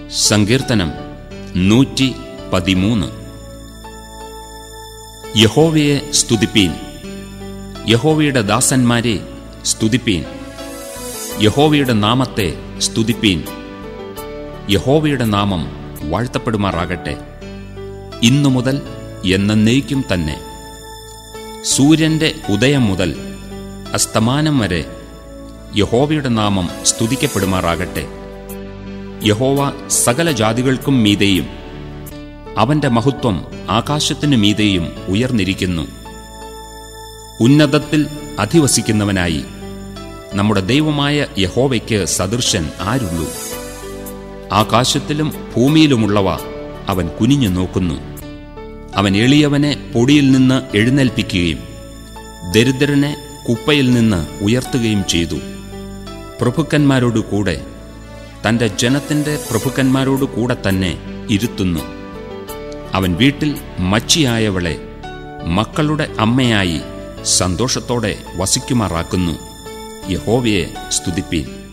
സങ്കീർത്തനം നൂറ്റി പതിമൂന്ന് യഹോവയെ സ്തുതിപ്പീൻ യഹോവയുടെ ദാസന്മാരെ സ്തുതിപ്പീൻ യഹോവയുടെ നാമത്തെ സ്തുതിപ്പീൻ യഹോവയുടെ നാമം വാഴ്ത്തപ്പെടുമാറാകട്ടെ ഇന്നു മുതൽ എന്നേക്കും തന്നെ സൂര്യന്റെ ഉദയം മുതൽ അസ്തമാനം വരെ യഹോവയുടെ നാമം സ്തുതിക്കപ്പെടുമാറാകട്ടെ യഹോവ സകല ജാതികൾക്കും മീതെയും അവന്റെ മഹത്വം ആകാശത്തിനു മീതെയും ഉയർന്നിരിക്കുന്നു ഉന്നതത്തിൽ അധിവസിക്കുന്നവനായി നമ്മുടെ ദൈവമായ യഹോവയ്ക്ക് സദൃശൻ ആരുള്ളൂ ആകാശത്തിലും ഭൂമിയിലുമുള്ളവ അവൻ കുനിഞ്ഞു നോക്കുന്നു അവൻ എളിയവനെ പൊടിയിൽ നിന്ന് എഴുന്നേൽപ്പിക്കുകയും ദരിദ്രനെ കുപ്പയിൽ നിന്ന് ഉയർത്തുകയും ചെയ്തു പ്രഭുക്കന്മാരോടു കൂടെ തന്റെ ജനത്തിന്റെ പ്രഭുക്കന്മാരോടു കൂടെ തന്നെ ഇരുത്തുന്നു അവൻ വീട്ടിൽ മച്ചിയായവളെ മക്കളുടെ അമ്മയായി സന്തോഷത്തോടെ വസിക്കുമാറാക്കുന്നു യഹോവയെ സ്തുതിപ്പീൻ